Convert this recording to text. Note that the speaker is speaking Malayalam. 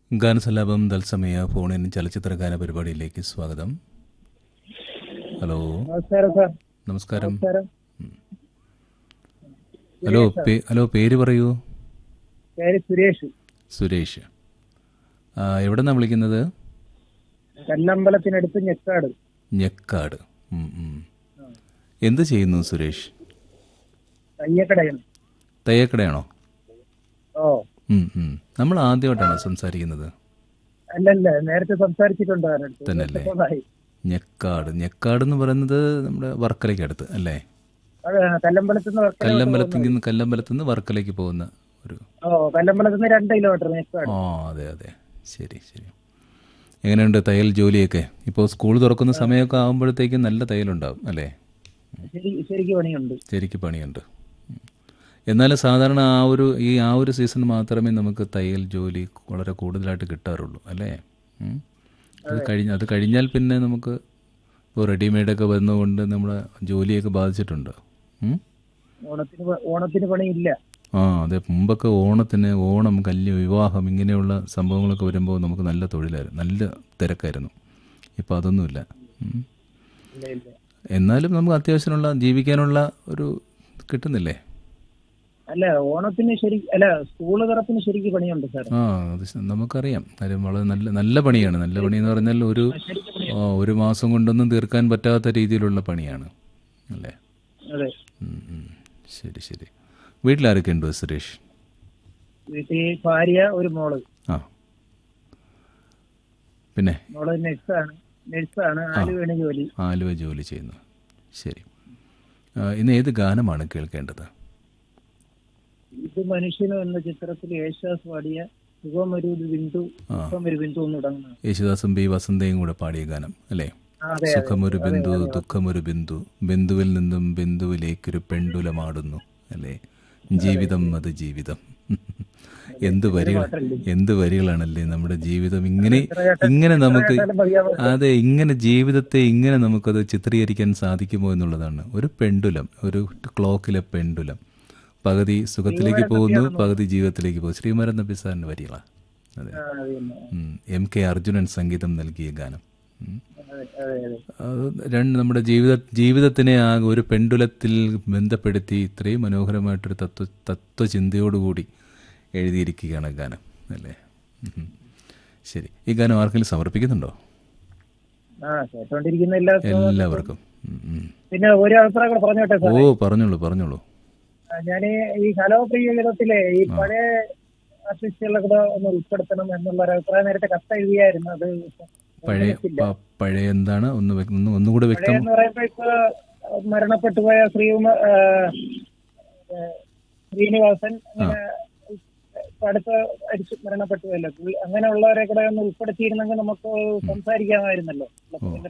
ഗാനസലാപം തത്സമയ ഫോണിൻ ചലച്ചിത്ര ഗാന പരിപാടിയിലേക്ക് സ്വാഗതം ഹലോ നമസ്കാരം സാർ നമസ്കാരം നമസ്കാരം ഹലോ പേ- ഹലോ പേര് പറയൂ പേര് സുരേഷ് സുരേഷ് ആ, എവിടെന്നാ വിളിക്കുന്നത് കല്ലമ്പലത്തിനടുത്ത് ഞെക്കാട് ഞെക്കാട് ഉം, ഉം. എന്ത് ചെയ്യുന്നു സുരേഷ് കയ്യക്കടയാണ് തയ്യക്കടയാണോ ഓ ഉം, ഉം. നമ്മൾ ആദ്യമായിട്ടാണ് സംസാരിക്കുന്നത് അല്ലല്ല നേരത്തെ സംസാരിച്ചിട്ടുണ്ട് അതിനടുത്ത് തന്നെയല്ലേ? ഇപ്പോഴായി. ഞെക്കാട് ഞെക്കാട് എന്ന് പറയുന്നത് നമ്മുടെ വർക്കലയ്ക്ക് അടുത്ത് അല്ലേ അത് കല്ലമ്പലത്തിൽ നിന്ന് വർക്കല കല്ലമ്പലത്തിൽ നിന്ന് കല്ലമ്പലത്തിൽ നിന്ന് വർക്കലയ്ക്ക് പോകുന്ന ഒരു ഓ കല്ലമ്പലത്തിൽ നിന്ന് രണ്ട് കിലോമീറ്റർ ഞെക്കാട് ആ അതെ അതെ ശരി ശരി എങ്ങനെയുണ്ട് തയ്യൽ ജോലിയൊക്കെ ഇപ്പോൾ സ്കൂൾ തുറക്കുന്ന സമയമൊക്കെ ആകുമ്പോഴത്തേക്കും നല്ല തയ്യലുണ്ടാവും അല്ലേ ശരി ശരിക്ക് പണിയുണ്ട് ശരിക്ക് പണിയുണ്ട് ഉം. എന്നാലും സാധാരണ ആ ഒരു ഈ ആ ഒരു സീസൺ മാത്രമേ നമുക്ക് തയ്യൽ ജോലി വളരെ കൂടുതലായിട്ട് കിട്ടാറുള്ളൂ അല്ലേ ഉം. അത് കഴിഞ്ഞ് അത് കഴിഞ്ഞാൽ പിന്നെ നമുക്ക് ഇപ്പോൾ റെഡിമെയ്ഡൊക്കെ വന്നുകൊണ്ട് നമ്മുടെ ജോലിയൊക്കെ ബാധിച്ചിട്ടുണ്ട് ഉം. ഓണത്തിന് പ- ഓണത്തിന് പണിയില്ല ആ അതെ മുമ്പൊക്കെ ഓണത്തിന് ഓണം കല്യ വിവാഹം ഇങ്ങനെയുള്ള സംഭവങ്ങളൊക്കെ വരുമ്പോൾ നമുക്ക് നല്ല തൊഴിലായിരുന്നു നല്ല തിരക്കായിരുന്നു ഇപ്പോൾ അതൊന്നുമില്ല ഉം. ഇല്ല ഇല്ല എന്നാലും നമുക്ക് അത്യാവശ്യമുള്ള ജീവിക്കാനുള്ള ഒരു കിട്ടുന്നില്ലേ അല്ല ഓണത്തിന് ശരി അല്ല സ്കൂള് തുറപ്പിന് ശരിക്ക് പണിയുണ്ട് സാർ ആ അത് ശ- നമുക്കറിയാം കാര്യം വളരെ നല്ല നല്ല പണിയാണ് നല്ല പണി എന്ന് പറഞ്ഞാൽ ഒരു ശരിക്ക് പണി ആ, ഒരു മാസം കൊണ്ടൊന്നും തീർക്കാൻ പറ്റാത്ത രീതിയിലുള്ള പണിയാണ് അല്ലേ അതെ ഉം, ഉം. ശരി ശരി വീട്ടിലാരൊക്കെ ഉണ്ട് സുരേഷ് വീട്ടിൽ ഭാര്യ ഒരു മോള് ആ പിന്നെ മോള് നഴ്സാണ് നഴ്സാണ് ആലുവേണ ജോലി ആലുവ ജോലി ചെയ്യുന്നു ശരി ആ, ഇന്ന് ഏത് ഗാനമാണ് കേൾക്കേണ്ടത് ഇത് മനുഷ്യന് എന്ന ചിത്രത്തിൽ യേശുദാസ് പാടിയ സുഖമൊരു ബിന്ദു സുഖമൊരു ബിന്ദു എന്ന് തുടങ്ങുന്നത് യേശുദാസും ബി വസന്തയും കൂടെ പാടിയ ഗാനം അല്ലേ ആ, അതെ സുഖമൊരു ബിന്ദു ദുഃഖമൊരു ബിന്ദു ബിന്ദുവിൽ നിന്നും ബിന്ദുവിലേക്കൊരു പെണ്ടുലമാടുന്നു അല്ലേ ജീവിതം അത് ജീവിതം എന്ത് വരികൾ എന്ത് വരികളാണല്ലേ നമ്മുടെ ജീവിതം ഇങ്ങനെ ഇങ്ങനെ നമുക്ക് അതെ ഇങ്ങനെ ജീവിതത്തെ ഇങ്ങനെ നമുക്കത് ചിത്രീകരിക്കാൻ സാധിക്കുമോ എന്നുള്ളതാണ് ഒരു പെണ്ടുലം ഒരു ക്ലോക്കിലെ പെണ്ടുലം പകുതി സുഖത്തിലേക്ക് പോകുന്നു പകുതി ജീവിതത്തിലേക്ക് പോകുന്നു ശ്രീമാരൻ നബി സാറിന്റെ വരികളാണ് അതെ ആ, അത് തന്നെ. ഉം. എം കെ അർജുനൻ സംഗീതം നൽകിയ ഗാനം ഉം. അതെ അതെ അതെ അത് രണ്ട് നമ്മുടെ ജീവിത ജീവിതത്തിനെ ആ ഒരു പെണ്ടുലത്തിൽ ബന്ധപ്പെടുത്തി ഇത്രയും മനോഹരമായിട്ടൊരു തത്വ തത്വചിന്തയോടുകൂടി എഴുതിയിരിക്കുകയാണ് ഗാനം അല്ലേ ഉം. ശരി ഈ ഗാനം ആർക്കെങ്കിലും സമർപ്പിക്കുന്നുണ്ടോ ആ കേട്ടോണ്ടിരിക്കുന്ന എല്ലാ എല്ലാവർക്കും ഉം, ഉം. പിന്നെ ഒരു അഭിപ്രായം കൂടെ പറഞ്ഞോട്ടെ സാർ ഓ പറഞ്ഞോളൂ പറഞ്ഞോളൂ ഞാൻ ഈ കലോപ്രിയ ഗീതത്തിലെ ഈ പഴയ ആർട്ടിസ്റ്റുകളെ കൂടെ ഒന്ന് ഉൾപ്പെടുത്തണം എന്നുള്ള ഒരു അഭിപ്രായം നേരത്തെ കത്ത് എഴുതിയായിരുന്നു അത് പഴയ പ- പഴയ എന്താണ് ഒന്ന് വ്യക്ത- ഒന്ന് ഒന്നുകൂടെ വ്യക്തം എന്ന് പറയുമ്പോ ഇപ്പൊ മരണപ്പെട്ടു പോയ ശ്രീകുമാർ ശ്രീനിവാസൻ അങ്ങനെ ഇപ്പൊ അടുത്ത അടിച്ച് മരണപ്പെട്ടു പോയല്ലോ പുള്ളി- അങ്ങനെയുള്ളവരെ കൂടെ ഒന്ന് ഉൾപ്പെടുത്തിയിരുന്നെങ്കിൽ നമുക്ക് സംസാരിക്കാമായിരുന്നല്ലോ പിന്നെ